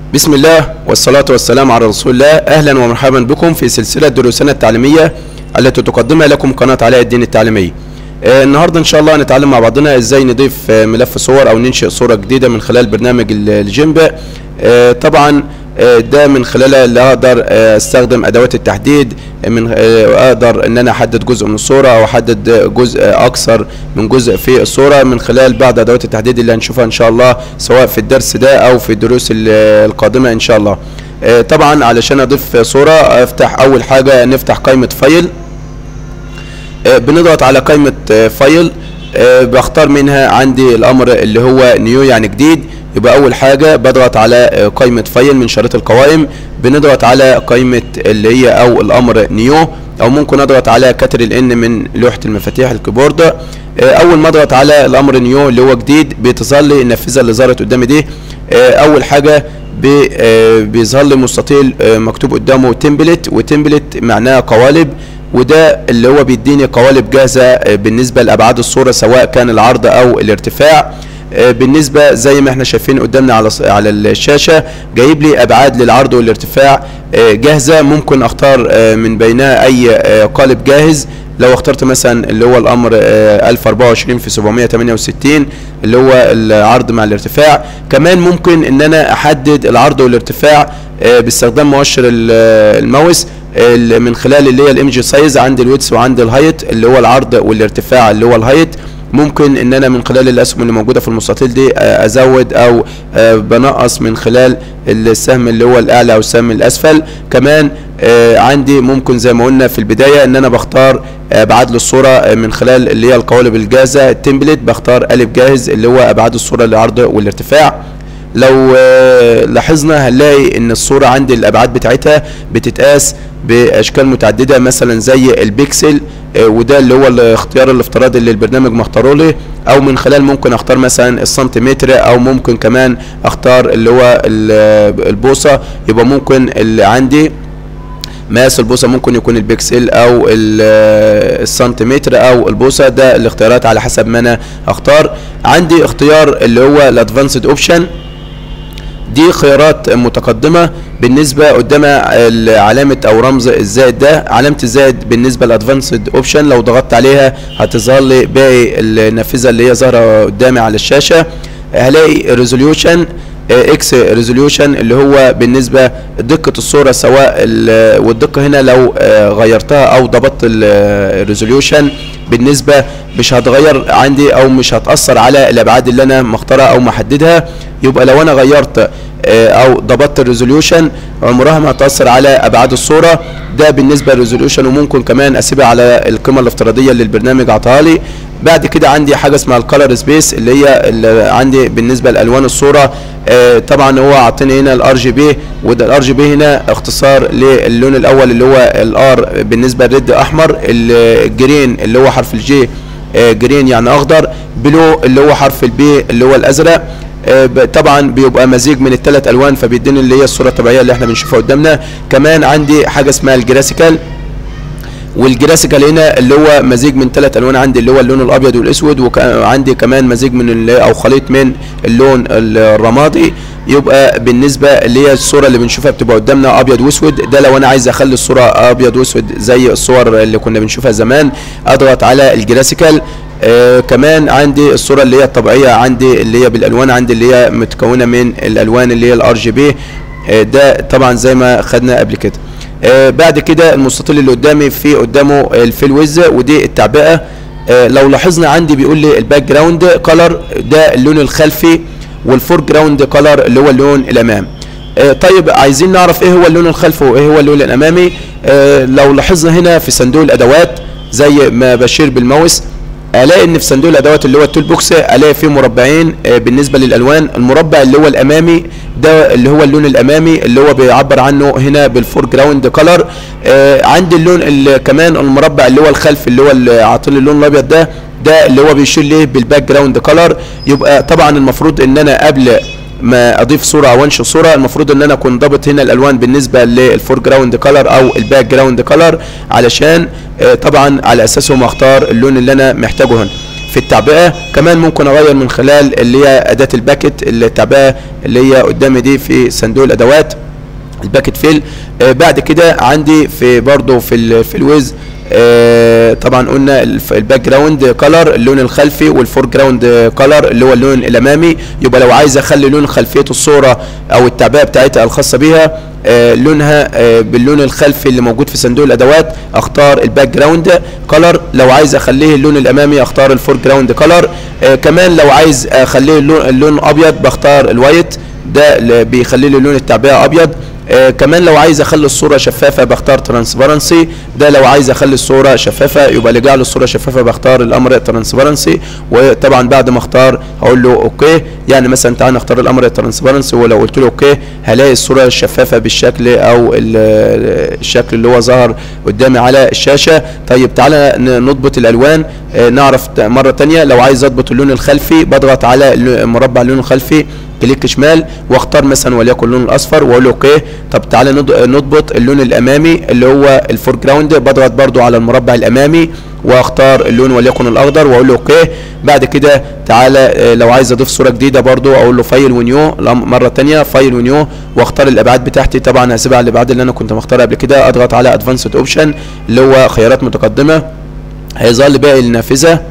بسم الله والصلاة والسلام على رسول الله أهلا ومرحبا بكم في سلسلة دروسنا التعليمية التي تقدمها لكم قناة علاء الدين التعليمية آه، النهاردة إن شاء الله هنتعلم مع بعضنا إزاي نضيف آه، ملف صور أو ننشئ صورة جديدة من خلال برنامج ال- الجيمبا آه، طبعا آه، ده من خلالها اللي اقدر آه، استخدم ادوات التحديد من آه، اقدر ان انا احدد جزء من الصوره او احدد جزء اكثر من جزء في الصوره من خلال بعض ادوات التحديد اللي هنشوفها ان شاء الله سواء في الدرس ده او في الدروس ال- القادمه ان شاء الله آه، طبعا علشان اضيف صوره افتح اول حاجه نفتح قائمه فايل آه، بنضغط على قائمة آه، فايل آه، بختار منها عندي الأمر اللي هو نيو يعني جديد يبقى أول حاجة بضغط على آه، قائمة فايل من شريط القوائم بنضغط على قائمة اللي هي أو الأمر نيو أو ممكن أضغط على كتر الإن من لوحة المفاتيح الكيبورد آه، أول ما أضغط على الأمر نيو اللي هو جديد بتظهر لي النافذة اللي ظهرت قدامي دي آه، أول حاجة بي- آه، بيظهر لي مستطيل آه، مكتوب قدامه تمبلت وتمبلت معناها قوالب وده اللي هو بيديني قوالب جاهزة آه، بالنسبة لأبعاد الصورة سواء كان العرض أو الارتفاع آه، بالنسبة زي ما احنا شايفين قدامنا على ص- على الشاشة جايب لي أبعاد للعرض والارتفاع آه، جاهزة ممكن أختار آه، من بينها أي آه، قالب جاهز لو اخترت مثلا اللي هو الامر آه، 1024 في 768 اللي هو العرض مع الارتفاع كمان ممكن ان انا احدد العرض والارتفاع آه، باستخدام مؤشر ال- آه، الماوس ال- من خلال اللي هي الايمج سايز عند الويدث وعند الهايت اللي هو العرض والارتفاع اللي هو الهايت ممكن ان انا من خلال الاسهم اللي موجوده في المستطيل دي آه، ازود او آه، بنقص من خلال السهم اللي هو الاعلى او السهم الاسفل كمان آه، عندي ممكن زي ما قلنا في البدايه ان انا بختار ابعاد للصوره آه، من خلال اللي هي القوالب الجاهزه التمبلت بختار قالب جاهز اللي هو ابعاد الصوره للعرض والارتفاع لو آه، لاحظنا هنلاقي ان الصورة عندي الابعاد بتاعتها بتتقاس باشكال متعددة مثلا زي البيكسل آه، وده اللي هو الاختيار الافتراضي اللي البرنامج مختاره لي او من خلال ممكن اختار مثلا السنتيمتر او ممكن كمان اختار اللي هو ال- البوصة يبقى ممكن اللي عندي مقاس البوصه ممكن يكون البكسل او ال- السنتيمتر او البوصه ده الاختيارات على حسب ما انا اختار عندي اختيار اللي هو الادفانسد اوبشن دي خيارات متقدمة بالنسبة قدامها ال- علامة أو رمز الزائد ده علامة الزائد بالنسبة للأدفانسد أوبشن لو ضغطت عليها هتظهر لي باقي النافذة اللي هي ظاهرة قدامي على الشاشة هلاقي ريزوليوشن اكس ريزوليوشن اللي هو بالنسبة دقة الصورة سواء ال- والدقة هنا لو آه، غيرتها أو ضبطت الريزوليوشن بالنسبة مش هتغير عندي أو مش هتأثر على الأبعاد اللي أنا مختارها أو محددها يبقى لو انا غيرت آه، او ضبطت الريزوليوشن عمرها ما هتاثر على ابعاد الصوره ده بالنسبه للريزوليوشن وممكن كمان اسيبها على القيمه الافتراضيه اللي البرنامج عطاها لي بعد كده عندي حاجه اسمها الكالر سبيس اللي هي اللي عندي بالنسبه لالوان الصوره آه، طبعا هو عاطيني هنا الار جي بي وده الار جي بي هنا اختصار للون الاول اللي هو الار بالنسبه للريد احمر الجرين اللي هو حرف الجي آه، جرين يعني اخضر بلو اللي هو حرف البي اللي هو الازرق آه، ب- طبعا بيبقى مزيج من الثلاث الوان فبيديني اللي هي الصوره الطبيعيه اللي احنا بنشوفها قدامنا كمان عندي حاجه اسمها الجراسيكال والجراسيكال هنا اللي هو مزيج من ثلاث الوان عندي اللي هو اللون الابيض والاسود وعندي كمان مزيج من اللي او خليط من اللون الرمادي يبقى بالنسبه اللي هي الصوره اللي بنشوفها بتبقى قدامنا ابيض واسود ده لو انا عايز اخلي الصوره ابيض واسود زي الصور اللي كنا بنشوفها زمان اضغط على الجراسيكال آه كمان عندي الصوره اللي هي الطبيعيه عندي اللي هي بالالوان عندي اللي هي متكونه من الالوان اللي هي الار جي بي ده طبعا زي ما خدنا قبل كده آه بعد كده المستطيل اللي قدامي في قدامه الفيل ويز ودي التعبئه آه لو لاحظنا عندي بيقول لي الباك جراوند كلر ده اللون الخلفي والفور جراوند كلر اللي هو اللون الامام آه طيب عايزين نعرف ايه هو اللون الخلفي وايه هو اللون الامامي آه لو لاحظنا هنا في صندوق الادوات زي ما بشير بالماوس الاقي ان في صندوق الادوات اللي هو التول بوكس الاقي فيه مربعين آه، بالنسبه للالوان المربع اللي هو الامامي ده اللي هو اللون الامامي اللي هو بيعبر عنه هنا بالفور جراوند كلر عندي اللون اللي كمان المربع اللي هو الخلفي اللي هو اللي عاطل اللون الابيض ده ده اللي هو بيشير ليه بالباك جراوند كلر يبقى طبعا المفروض ان انا قبل ما اضيف صوره او انشئ صوره المفروض ان انا اكون ضابط هنا الالوان بالنسبه للفور جراوند كلر او الباك جراوند كلر علشان آه، طبعا على اساسهم اختار اللون اللي انا محتاجه هنا في التعبئه كمان ممكن اغير من خلال اللي هي اداه الباكت التعبئه اللي هي قدامي دي في صندوق الادوات الباكت فيل آه بعد كده عندي في برضو في ال في الويز آه طبعا قلنا الف- الباك جراوند كلر اللون الخلفي والفور جراوند كلر اللي هو اللون الامامي يبقى لو عايز اخلي لون خلفيه الصوره او التعبئه بتاعتها الخاصه بيها آه لونها آه باللون الخلفي اللي موجود في صندوق الادوات اختار الباك جراوند كلر لو عايز اخليه اللون الامامي اختار الفور جراوند كلر آه كمان لو عايز اخليه اللون, اللون ابيض بختار الوايت ده اللي بيخلي لي لون التعبئه ابيض آه كمان لو عايز اخلي الصوره شفافه بختار ترانسبرنسي ده لو عايز اخلي الصوره شفافه يبقى اللي جعل الصوره شفافه بختار الامر ترانسبرنسي وطبعا بعد ما اختار هقول له اوكي يعني مثلا تعالى نختار الامر ترانسبرنسي ولو قلت له اوكي هلاقي الصوره شفافه بالشكل او ال- الشكل اللي هو ظهر قدامي على الشاشه طيب تعالى ن- نضبط الالوان آه نعرف ت- مره تانية لو عايز اضبط اللون الخلفي بضغط على اللو- مربع اللون الخلفي كليك شمال واختار مثلا وليكن اللون الاصفر واقول له اوكي طب تعالى نض- نضبط اللون الامامي اللي هو الفور جراوند بضغط برضو على المربع الامامي واختار اللون وليكن الاخضر واقول له اوكي بعد كده تعالى آه، لو عايز اضيف صوره جديده برضو اقول له فايل ونيو الأم- مره تانية فايل ونيو واختار الابعاد بتاعتي طبعا هسيبها على الابعاد اللي انا كنت مختارها قبل كده اضغط على ادفانسد اوبشن اللي هو خيارات متقدمه هيظهر لي باقي النافذه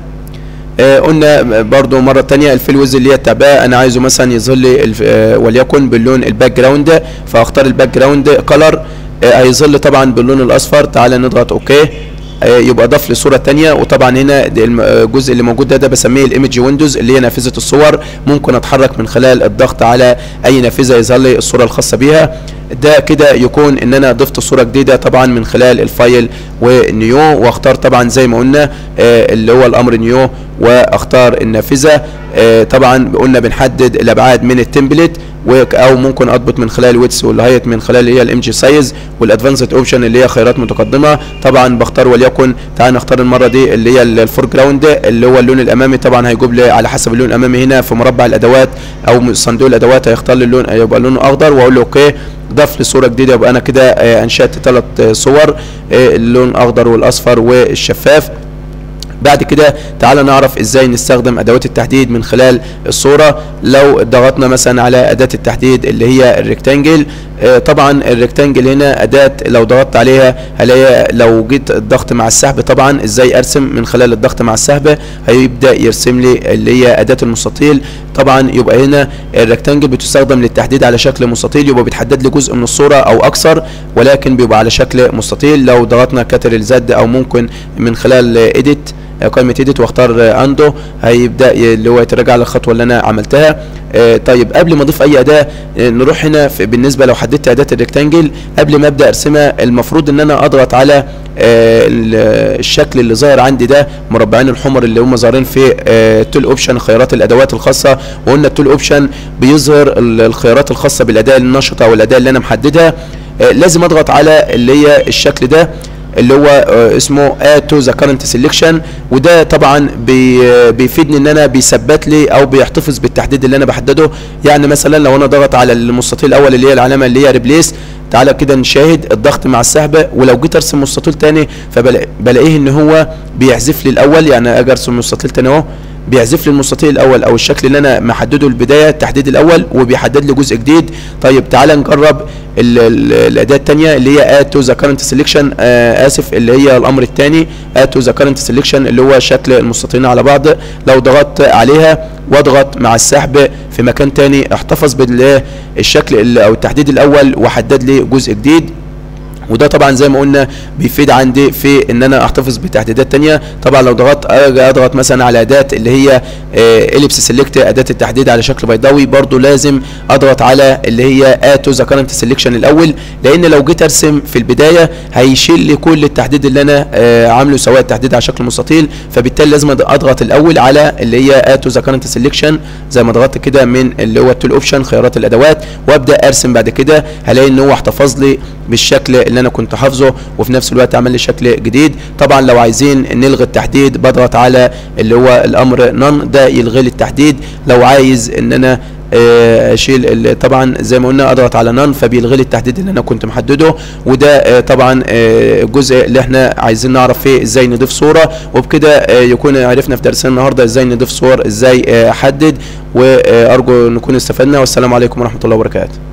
آه، قلنا برضو مرة تانية الفيل ويز اللي هي التعبئة انا عايزه مثلا يظهر لي الف- آه، وليكن باللون الباك جراوند فاختار الباك جراوند كلر هيظهر لي طبعا باللون الاصفر تعالى نضغط اوكي آه، يبقى ضاف لي صوره تانية وطبعا هنا دي الم- آه، الجزء اللي موجود ده ده بسميه الايمج ويندوز اللي هي نافذه الصور ممكن اتحرك من خلال الضغط على اي نافذه يظهر لي الصوره الخاصه بيها ده كده يكون ان انا ضفت صوره جديده طبعا من خلال الفايل ونيو واختار طبعا زي ما قلنا آه، اللي هو الامر نيو واختار النافذه آه، طبعا قلنا بنحدد الابعاد من التمبلت و- او ممكن اضبط من خلال ويتس والهايت من خلال اللي هي الام جي سايز والادفانسد اوبشن اللي هي خيارات متقدمه طبعا بختار وليكن تعال نختار المره دي اللي هي الفور جراوند اللي هو اللون الامامي طبعا هيجيب لي على حسب اللون الامامي هنا في مربع الادوات او صندوق الادوات هيختار لي اللون يبقى لونه اخضر واقول له اوكي ضاف لي صوره جديده يبقى انا كده آه، انشات ثلاث صور آه، اللون الاخضر والاصفر والشفاف بعد كده تعالى نعرف ازاي نستخدم ادوات التحديد من خلال الصوره لو ضغطنا مثلا على اداه التحديد اللي هي الريكتانجل آه، طبعا الريكتانجل هنا اداه لو ضغطت عليها هلاقي لو جيت الضغط مع السحب طبعا ازاي ارسم من خلال الضغط مع السحب هيبدا يرسم لي اللي هي اداه المستطيل طبعا يبقى هنا الريكتانجل بتستخدم للتحديد على شكل مستطيل يبقى بتحدد لي جزء من الصوره او اكثر ولكن بيبقى على شكل مستطيل لو ضغطنا كاتر زد او ممكن من خلال ايديت قائمه ايديت واختار اندو هيبدا ي- اللي هو يتراجع للخطوه اللي انا عملتها آه، طيب قبل ما اضيف اي اداه آه، نروح هنا في بالنسبه لو حددت اداه الريكتانجل قبل ما ابدا ارسمها المفروض ان انا اضغط على آه، ال- الشكل اللي ظاهر عندي ده مربعين الحمر اللي هم ظاهرين في التول اوبشن خيارات الادوات الخاصه وقلنا التول اوبشن بيظهر ال- الخيارات الخاصه بالاداه النشطه او الاداه اللي انا محددها آه، لازم اضغط على اللي هي الشكل ده اللي هو آه، اسمه add to the current selection وده طبعا بي آه، بيفيدني ان انا بيثبت لي او بيحتفظ بالتحديد اللي انا بحدده يعني مثلا لو انا ضغط على المستطيل الاول اللي هي العلامه اللي هي ريبليس تعالى كده نشاهد الضغط مع السحبه ولو جيت ارسم مستطيل تاني فبلاقيه ان هو بيحذف لي الاول يعني اجي ارسم مستطيل تاني اهو بيحذف لي المستطيل الاول او الشكل اللي انا محدده البدايه التحديد الاول وبيحدد لي جزء جديد طيب تعالى نجرب ال- ال- الاداه الثانيه اللي هي add to the current selection آه اسف اللي هي الامر الثاني add to the current selection اللي هو شكل المستطيلين على بعض لو ضغطت عليها واضغط مع السحب في مكان تاني احتفظ بالشكل ال- او التحديد الاول وحدد لي جزء جديد وده طبعا زي ما قلنا بيفيد عندي في ان انا احتفظ بتحديدات تانية طبعا لو ضغطت اجي اضغط مثلا على اداه اللي هي اليبس سيلكت اداه التحديد على شكل بيضاوي برضو لازم اضغط على اللي هي اتو ذا كارنت سيلكشن الاول لان لو جيت ارسم في البدايه هيشيل لي كل التحديد اللي انا آه، عامله سواء التحديد على شكل مستطيل فبالتالي لازم أض- اضغط الاول على اللي هي اتو ذا كارنت سيلكشن زي ما ضغطت كده من اللي هو التول اوبشن خيارات الادوات وابدا ارسم بعد كده هلاقي ان هو احتفظ لي بالشكل اللي انا كنت حافظه وفي نفس الوقت عمل لي شكل جديد طبعا لو عايزين نلغي التحديد بضغط على اللي هو الامر نون ده يلغي لي التحديد لو عايز ان انا آه، اشيل ال- طبعا زي ما قلنا اضغط على نان فبيلغي لي التحديد اللي انا كنت محدده وده آه، طبعا آه، الجزء اللي احنا عايزين نعرف فيه ازاي نضيف صوره وبكده آه، يكون عرفنا في درسنا النهارده ازاي نضيف صور ازاي آه، احدد وارجو نكون استفدنا والسلام عليكم ورحمه الله وبركاته